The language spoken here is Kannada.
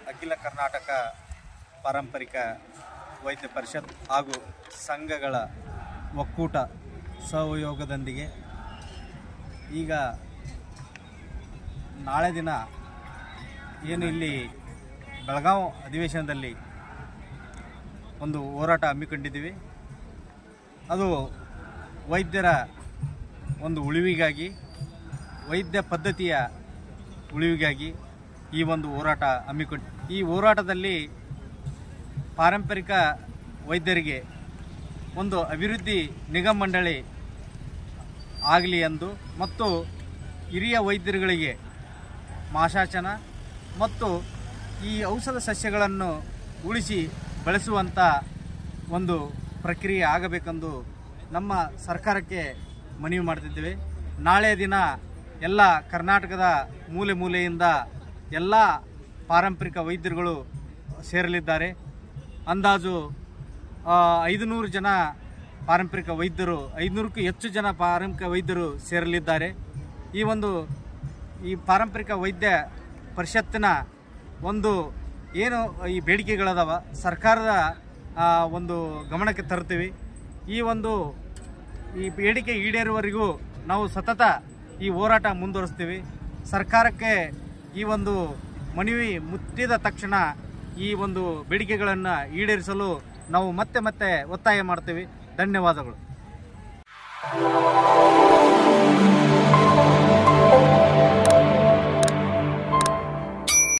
ಅಖಿಲ ಕರ್ನಾಟಕ ಪಾರಂಪರಿಕ ವೈದ್ಯ ಪರಿಷತ್ ಹಾಗೂ ಸಂಘಗಳ ಒಕ್ಕೂಟ ಸಹಯೋಗದೊಂದಿಗೆ ಈಗ ನಾಳೆ ದಿನ ಏನು ಇಲ್ಲಿ ಬೆಳಗಾವಿ ಅಧಿವೇಶನದಲ್ಲಿ ಒಂದು ಹೋರಾಟ ಹಮ್ಮಿಕೊಂಡಿದ್ದೀವಿ ಅದು ವೈದ್ಯರ ಒಂದು ಉಳಿವಿಗಾಗಿ ವೈದ್ಯ ಪದ್ಧತಿಯ ಉಳಿವಿಗಾಗಿ ಈ ಒಂದು ಹೋರಾಟ ಹಮ್ಮಿಕೊಂಡು ಈ ಹೋರಾಟದಲ್ಲಿ ಪಾರಂಪರಿಕ ವೈದ್ಯರಿಗೆ ಒಂದು ಅಭಿವೃದ್ಧಿ ನಿಗಮ ಮಂಡಳಿ ಆಗಲಿ ಎಂದು ಮತ್ತು ಹಿರಿಯ ವೈದ್ಯರುಗಳಿಗೆ ಮಾಶಾಸನ ಮತ್ತು ಈ ಔಷಧ ಸಸ್ಯಗಳನ್ನು ಉಳಿಸಿ ಬೆಳೆಸುವಂಥ ಒಂದು ಪ್ರಕ್ರಿಯೆ ಆಗಬೇಕೆಂದು ನಮ್ಮ ಸರ್ಕಾರಕ್ಕೆ ಮನವಿ ಮಾಡ್ತಿದ್ದೇವೆ ನಾಳೆ ದಿನ ಎಲ್ಲ ಕರ್ನಾಟಕದ ಮೂಲೆ ಮೂಲೆಯಿಂದ ಎಲ್ಲ ಪಾರಂಪರಿಕ ವೈದ್ಯರುಗಳು ಸೇರಲಿದ್ದಾರೆ ಅಂದಾಜು ಐದುನೂರು ಜನ ಪಾರಂಪರಿಕ ವೈದ್ಯರು ಐದುನೂರಕ್ಕೂ ಹೆಚ್ಚು ಜನ ಪಾರಂಪರಿಕ ವೈದ್ಯರು ಸೇರಲಿದ್ದಾರೆ ಈ ಒಂದು ಈ ಪಾರಂಪರಿಕ ವೈದ್ಯ ಪರಿಷತ್ತಿನ ಒಂದು ಏನು ಈ ಬೇಡಿಕೆಗಳದಾವ ಸರ್ಕಾರದ ಆ, ಒಂದು ಗಮನಕ್ಕೆ ತರ್ತೀವಿ ಈ ಒಂದು ಈ ಬೇಡಿಕೆ ಈಡೇರುವವರೆಗೂ ನಾವು ಸತತ ಈ ಹೋರಾಟ ಮುಂದುವರಿಸ್ತೀವಿ ಸರ್ಕಾರಕ್ಕೆ ಈ ಒಂದು ಮನವಿ ಮುಟ್ಟಿದ ತಕ್ಷಣ ಈ ಒಂದು ಬೇಡಿಕೆಗಳನ್ನು ಈಡೇರಿಸಲು ನಾವು ಮತ್ತೆ ಮತ್ತೆ ಒತ್ತಾಯ ಮಾಡ್ತೀವಿ ಧನ್ಯವಾದಗಳು